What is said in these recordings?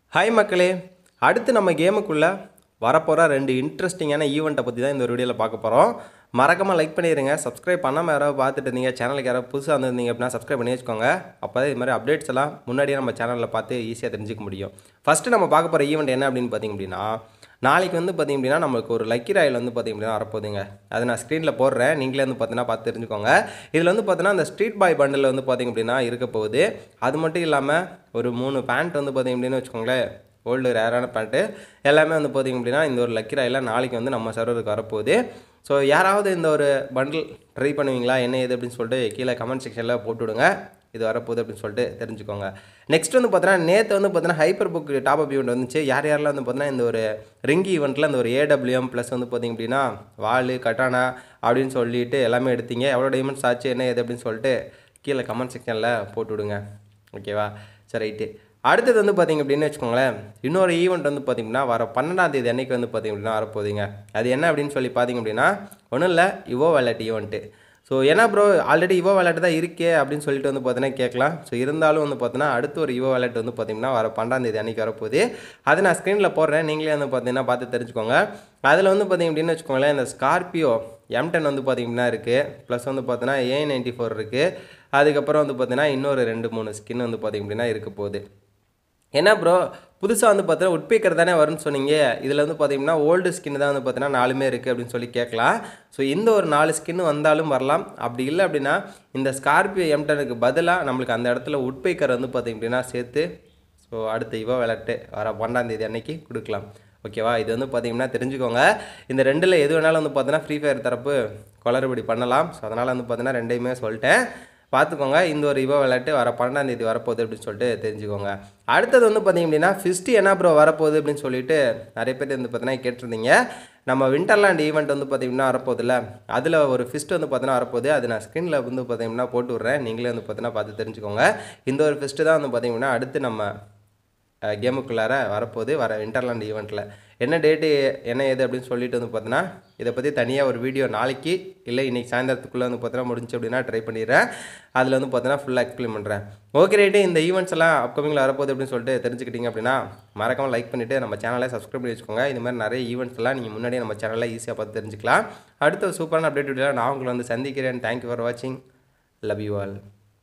hi மக்களே அடுத்து நம்ம கேமுக்குள்ளே வரப்போகிற ரெண்டு இன்ட்ரெஸ்டிங்கான ஈவெண்ட்டை பற்றி தான் இந்த ஒரு வீடியோவில் பார்க்க போகிறோம் மறக்காமல் லைக் பண்ணிடுங்க சப்ஸ்கிரைப் பண்ணாமல் யாராவது பார்த்துட்டு இருந்தீங்க சேனலுக்கு யாராவது புதுசாக வந்திருந்தீங்க அப்படின்னா சப்ஸ்கிரைப் பண்ணி வச்சுக்கோங்க அப்போ தான் இது மாதிரி அப்டேட்ஸ் எல்லாம் முன்னாடியே நம்ம சேனலில் பார்த்து ஈஸியாக தெரிஞ்சுக்க முடியும் ஃபஸ்ட்டு நம்ம பார்க்க போகிற ஈவெண்ட் என்ன அப்படின்னு பார்த்தீங்க அப்படின்னா நாளைக்கு வந்து பார்த்திங்க அப்படின்னா நம்மளுக்கு ஒரு லக்கி ராயில் வந்து பார்த்திங்க அப்படின்னா வரப்போகுதுங்க அதை நான் ஸ்க்ரீனில் போடுறேன் நீங்களே வந்து பார்த்தீங்கன்னா பார்த்து தெரிஞ்சுக்கோங்க இதில் வந்து பார்த்தீங்கன்னா அந்த ஸ்ட்ரீட் பாய் பண்டில் வந்து பார்த்திங்க அப்படின்னா இருக்க போகுது அது மட்டும் இல்லாமல் ஒரு மூணு பேண்ட் வந்து பார்த்திங்க அப்படின்னு வச்சுக்கோங்களேன் ஓல்டு ரேரான பேண்ட்டு எல்லாமே வந்து பார்த்திங்க அப்படின்னா இந்த ஒரு லக்கி ராயில் நாளைக்கு வந்து நம்ம சர்வருக்கு வரப்போகுது ஸோ யாராவது இந்த ஒரு பண்டில் ட்ரை பண்ணுவீங்களா என்ன ஏது அப்படின்னு சொல்லிட்டு கீழே கமெண்ட் செக்ஷனில் போட்டு விடுங்க இது வரப்போகுது அப்படின்னு சொல்லிட்டு தெரிஞ்சுக்கோங்க நெக்ஸ்ட் வந்து பார்த்தீங்கன்னா நேற்று வந்து பார்த்தீங்கன்னா hyper book top up event வந்துச்சு யார் யாரெல்லாம் வந்து பார்த்தீங்கன்னா இந்த ஒரு ரிங்கி ஈவெண்ட்டில் இந்த ஒரு ஏடபிள்யூஎம் ப்ளஸ் வந்து பார்த்திங்க அப்படின்னா வால் கட்டானா அப்படின்னு சொல்லிட்டு எல்லாமே எடுத்தீங்க எவ்வளோ டைமண்ட்ஸ் ஆச்சு என்ன ஏது அப்படின்னு சொல்லிட்டு கீழே கமெண்ட் செக்ஷனில் போட்டு விடுங்க ஓகேவா சரி ரைட்டு அடுத்தது வந்து பார்த்திங்க அப்படின்னு வச்சுக்கோங்களேன் இன்னொரு ஈவெண்ட் வந்து பார்த்திங்கன்னா வர பன்னெண்டாம் தேதி அன்னைக்கு வந்து பார்த்திங்க அப்படின்னா வரப்போகுதுங்க அது என்ன அப்படின்னு சொல்லி பார்த்திங்க அப்படின்னா ஒன்றும் இல்லை இவோ வேலட் ஈவெண்ட்டு ஸோ ஏன்னா ப்ரோ ஆல்ரெடி இவோ வேலட் தான் இருக்கே அப்படின்னு சொல்லிட்டு வந்து பார்த்தீங்கன்னா கேட்கலாம் ஸோ இருந்தாலும் வந்து பார்த்தீங்கன்னா அடுத்து ஒரு இவோ வேலட் வந்து பார்த்திங்கன்னா வர பன்னெண்டாம் தேதி அன்றைக்கி வரப்போகுது அதை நான் ஸ்க்ரீனில் போடுறேன் நீங்களே வந்து பார்த்தீங்கன்னா பார்த்து தெரிஞ்சுக்கோங்க அதில் வந்து பார்த்திங்க அப்படின்னு வச்சுக்கோங்களேன் இந்த ஸ்கார்பியோ எம் டென் வந்து பார்த்திங்கன்னா இருக்குது ப்ளஸ் வந்து பார்த்தீங்கன்னா ஏ நைன்ட்டி ஃபோர் இருக்குது அதுக்கப்புறம் வந்து பார்த்தீங்கன்னா இன்னொரு ரெண்டு மூணு ஸ்கின் வந்து பார்த்திங்க அப்படின்னா இருக்க போகுது என்ன ப்ரோ புதுசாக வந்து பார்த்தீங்கன்னா உட்பீக்கர் தானே வரும்னு சொன்னீங்க இதில் வந்து பார்த்தீங்கன்னா ஓல்டு ஸ்கின் தான் வந்து பார்த்தீங்கன்னா நாலுமே இருக்குது அப்படின்னு சொல்லி கேட்கலாம் ஸோ இந்த ஒரு நாலு ஸ்கின் வந்தாலும் வரலாம் அப்படி இல்லை அப்படின்னா இந்த ஸ்கார்பியோ எம்டனுக்கு பதிலாக நம்மளுக்கு அந்த இடத்துல உட்பீக்கர் வந்து பார்த்திங்க அப்படின்னா சேர்த்து ஸோ அடுத்த இவ விளையாட்டு வர பன்னெண்டாம் தேதி அன்னைக்கு கொடுக்கலாம் ஓகேவா இது வந்து பார்த்தீங்கன்னா தெரிஞ்சுக்கோங்க இந்த ரெண்டில் எது வேணாலும் வந்து பார்த்தீங்கன்னா ஃப்ரீ ஃபயர் தரப்பு குளறுபடி பண்ணலாம் ஸோ அதனால் வந்து பார்த்தீங்கன்னா ரெண்டையுமே சொல்லிட்டேன் பார்த்துக்கோங்க இந்த ஒரு இவ விளையாட்டு வர பன்னெண்டாம் தேதி வரப்போகுது அப்படின்னு சொல்லிட்டு தெரிஞ்சுக்கோங்க அடுத்தது வந்து பார்த்திங்க அப்படின்னா ஃபிஸ்ட்டு என்ன ப்ரோ வரப்போகுது அப்படின்னு சொல்லிட்டு நிறைய பேர் வந்து பார்த்தீங்கன்னா கேட்டிருந்தீங்க நம்ம விண்டர்லாண்ட் ஈவெண்ட் வந்து பார்த்திங்கன்னா வரப்போகுதுல்ல அதில் ஒரு ஃபிஸ்ட் வந்து பார்த்தீங்கன்னா வரப்போகுது அது நான் ஸ்க்ரீனில் வந்து பார்த்தீங்கன்னா போட்டு விட்றேன் நீங்களே வந்து பார்த்தீங்கன்னா பார்த்து தெரிஞ்சுக்கோங்க இந்த ஒரு ஃபிஸ்ட்டு தான் வந்து பார்த்திங்கன்னா அடுத்து நம்ம கேமுக்குள்ளார வரப்போகுது வர விண்டர்லாண்ட் ஈவெண்ட்டில் என்ன டேட்டு என்ன ஏது அப்படின்னு சொல்லிட்டு வந்து பார்த்தீங்கன்னா இதை பற்றி தனியாக ஒரு வீடியோ நாளைக்கு இல்லை இன்றைக்கி சாயந்தரத்துக்குள்ளே வந்து பார்த்தீங்கன்னா முடிஞ்சு அப்படின்னா ட்ரை பண்ணிடுறேன் அதில் வந்து பார்த்தீங்கன்னா ஃபுல்லாக எக்ஸ்பிளைன் பண்ணுறேன் ஓகே ரேட்டு இந்த ஈவெண்ட்ஸ் எல்லாம் அப்கமிங்கில் வரப்போகுது அப்படின்னு சொல்லிட்டு தெரிஞ்சுக்கிட்டீங்க அப்படின்னா மறக்காமல் லைக் பண்ணிவிட்டு நம்ம சேனலை சப்ஸ்கிரைப் பண்ணி வச்சுக்கோங்க இந்த மாதிரி நிறைய ஈவெண்ட்ஸ் எல்லாம் நீங்கள் முன்னாடியே நம்ம சேனலில் ஈஸியாக பார்த்து தெரிஞ்சுக்கலாம் அடுத்த சூப்பரான அப்டேட் வீடியோ நான் உங்களை வந்து சந்திக்கிறேன் தேங்க்யூ ஃபார் வாட்சிங் லவ் யூ ஆல்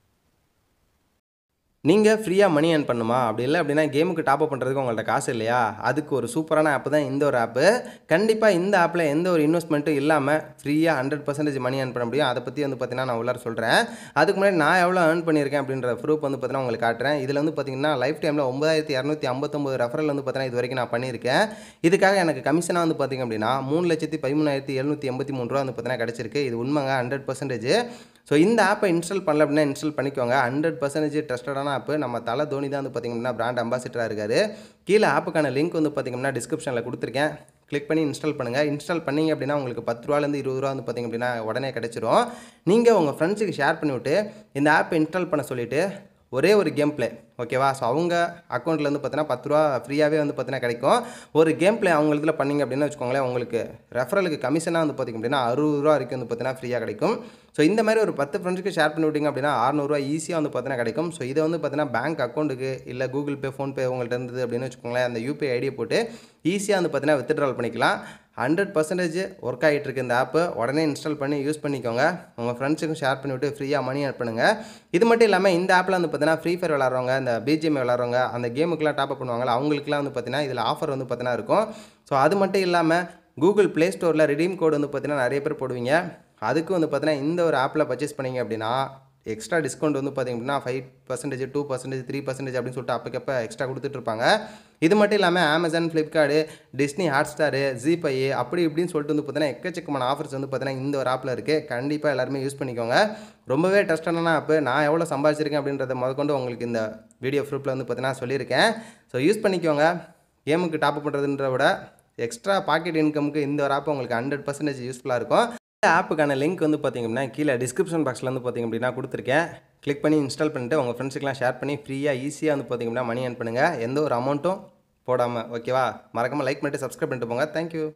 நீங்கள் ஃப்ரீயாக மணி ஏர்ன் பண்ணுமா அப்படி இல்லை அப்படின்னா கேமுக்கு டாப் அப் பண்ணுறதுக்கு உங்கள்ட்ட காசு இல்லையா அதுக்கு ஒரு சூப்பரான ஆப் தான் இந்த ஒரு ஆப்பு கண்டிப்பாக இந்த ஆப்பில் எந்த ஒரு இன்வெஸ்ட்மெண்ட்டும் இல்லாமல் ஃப்ரீயாக ஹண்ட்ரட் பர்சன்டேஜ் மணி ஏர்ன் பண்ண முடியும் அதை பற்றி வந்து பார்த்தீங்கன்னா நான் உள்ளார சொல்கிறேன் அதுக்கு முன்னாடி நான் எவ்வளோ ஏர்ன் பண்ணியிருக்கேன் அப்படின்ற ப்ரூஃப் வந்து பார்த்தீங்கன்னா உங்களுக்கு காட்டுறேன் இதில் வந்து பார்த்தீங்கன்னா லைஃப் டைமில் ஒன்பதாயிரத்தி இரநூத்தி ஐம்பத்தொம்பது ரெஃபரல் வந்து பார்த்தீங்கன்னா இது வரைக்கும் நான் பண்ணியிருக்கேன் இதுக்காக எனக்கு கமிஷனாக வந்து பார்த்திங்க அப்படின்னா மூணு லட்சத்தி பதிமூணாயிரத்தி எழுநூற்றி எண்பத்தி மூணு ரூபா வந்து பார்த்தீங்கன்னா கிடச்சிருக்கு இது உண்மைங்க ஹண்ட்ரட் பர்சன்டேஜ் ஸோ இந்த ஆப்பை இன்ஸ்டால் பண்ணல அப்படின்னா இன்ஸ்டால் பண்ணிக்கோங்க ஹண்ட்ரட் பர்சன்டேஜ் ட்ரஸ்டடான ஆப்பு நம்ம தலை தோனி தான் வந்து பார்த்திங்கன்னா பிராண்ட் அம்பாசிடராக இருக்கார் கீழே ஆப்புக்கான லிங்க் வந்து பார்த்திங்கன்னா டிஸ்கிரிப்ஷனில் கொடுத்துருக்கேன் கிளிக் பண்ணி இன்ஸ்டால் பண்ணுங்கள் இன்ஸ்டால் பண்ணிங்க அப்படின்னா உங்களுக்கு பத்து ரூபாலேருந்து இருபது ரூபா வந்து பார்த்திங்க அப்படின்னா உடனே கிடச்சிரும் நீங்கள் உங்கள் ஃப்ரெண்ட்ஸுக்கு ஷேர் பண்ணிவிட்டு இந்த ஆப்பை இன்ஸ்டால் பண்ண சொல்லிவிட்டு ஒரே ஒரு கேம் ப்ளே ஓகேவா ஸோ அவங்க அக்கௌண்ட்டில் வந்து பார்த்தீங்கன்னா பத்து ரூபா ஃப்ரீயாகவே வந்து பார்த்தீங்கன்னா கிடைக்கும் ஒரு கேம் ப்ளே அவங்க இதில் பண்ணிங்க அப்படின்னு வச்சுக்கோங்களேன் உங்களுக்கு ரெஃபரலுக்கு கமிஷனாக வந்து பார்த்திங்க அப்படின்னா அறுபது ரூபா வரைக்கும் வந்து பார்த்தீங்கன்னா ஃப்ரீயாக கிடைக்கும் ஸோ இந்த மாதிரி ஒரு பத்து ஃப்ரெண்ட்ஸுக்கு ஷேர் பண்ணி விட்டிங்க அப்படின்னா அறநூறுவா ஈஸியாக வந்து பார்த்தீங்கன்னா கிடைக்கும் ஸோ இதை வந்து பார்த்தீங்கன்னா பேங்க் அக்கௌண்ட்டுக்கு இல்லை கூகுள் பே ஃபோன்பே உங்கள்கிட்ட இருந்தது அப்படின்னு வச்சுக்கோங்களேன் அந்த யூபிஐ ஐடியை போட்டு ஈஸியாக வந்து பார்த்தீங்கன்னா வித்ட்ரால் பண்ணிக்கலாம் ஹண்ட்ரட் பர்சன்டேஜ் ஒர்க் ஆகிட்டு இருக்கு இந்த ஆப்பு உடனே இன்ஸ்டால் பண்ணி யூஸ் பண்ணிக்கோங்க உங்கள் ஃப்ரெண்ட்ஸுக்கும் ஷேர் பண்ணிவிட்டு ஃப்ரீயாக மணி ஆட் பண்ணுங்கள் இது மட்டும் இல்லாமல் இந்த ஆப்பில் வந்து பார்த்தீங்கன்னா ஃப்ரீ ஃபயர் விளாட்றவங்க இந்த பிஜிஎம் விளாட்றவங்க அந்த கேமுக்குலாம் டாப் அப் பண்ணுவாங்கல்ல அவங்களுக்குலாம் வந்து பார்த்தீங்கன்னா இதில் ஆஃபர் வந்து பார்த்தீங்கன்னா இருக்கும் ஸோ அது மட்டும் இல்லாமல் கூகுள் ப்ளே ஸ்டோரில் ரிடீம் கோடு வந்து பார்த்தீங்கன்னா நிறைய பேர் போடுவீங்க அதுக்கு வந்து பார்த்தீங்கன்னா இந்த ஒரு ஆப்பில் பர்ச்சேஸ் பண்ணிங்க அப்படின்னா எக்ஸ்ட்ரா டிஸ்கவுண்ட் வந்து பார்த்திங்க அப்படின்னா five percentage two percentage three percentage அப்படின்னு சொல்லிட்டு அப்பக்கப்போ எக்ஸ்ட்ரா கொடுத்துட்ருப்பாங்க இது மட்டும் இல்லாமல் Amazon Flipkart Disney Hotstar GPay அப்படி இப்படின்னு சொல்லிட்டு வந்து பார்த்தீங்கன்னா எக்கச்சக்கமான ஆஃபர்ஸ் வந்து பார்த்தீங்கன்னா இந்த ஒரு ஆப்பில் இருக்குது கண்டிப்பாக எல்லாருமே யூஸ் பண்ணிக்கோங்க ரொம்பவே டஸ்டான ஆப்பு நான் எவ்வளோ சம்பாதிச்சிருக்கேன் அப்படின்றத முதற்கொண்டு உங்களுக்கு இந்த வீடியோ ப்ரூஃபில் வந்து பார்த்தீங்கன்னா சொல்லியிருக்கேன் ஸோ யூஸ் பண்ணிக்கோங்க கேமுக்கு டாப் பண்ணுறதுன்ற விட எக்ஸ்ட்ரா பாக்கெட் இன்கமுக்கு இந்த ஒரு ஆப் உங்களுக்கு ஹண்ட்ரட் பர்சன்டேஜ் யூஸ்ஃபுல்லாக இருக்கும் இந்த ஆப்புக்கான லிங்க் வந்து பார்த்திங்க அப்படின்னா கீழே டிஸ்கிரிப்ஷன் பாக்ஸில் வந்து பார்த்திங்க அப்படின்னா கொடுத்துருக்கேன் கிளிக் பண்ணி இன்ஸ்டால் பண்ணிட்டு உங்கள் ஃப்ரெண்ட்ஸுக்கெலாம் ஷேர் பண்ணி ஃப்ரீயாக ஈஸியாக வந்து பார்த்திங்க அப்படின்னா மணி ஏர்ன் பண்ணுங்கள் எந்த ஒரு அமௌண்ட்டும் போடாமல் ஓகேவா மறக்காமல் லைக் பண்ணிட்டு சப்ஸ்கிரைப் பண்ணிட்டு போங்க தேங்க்யூ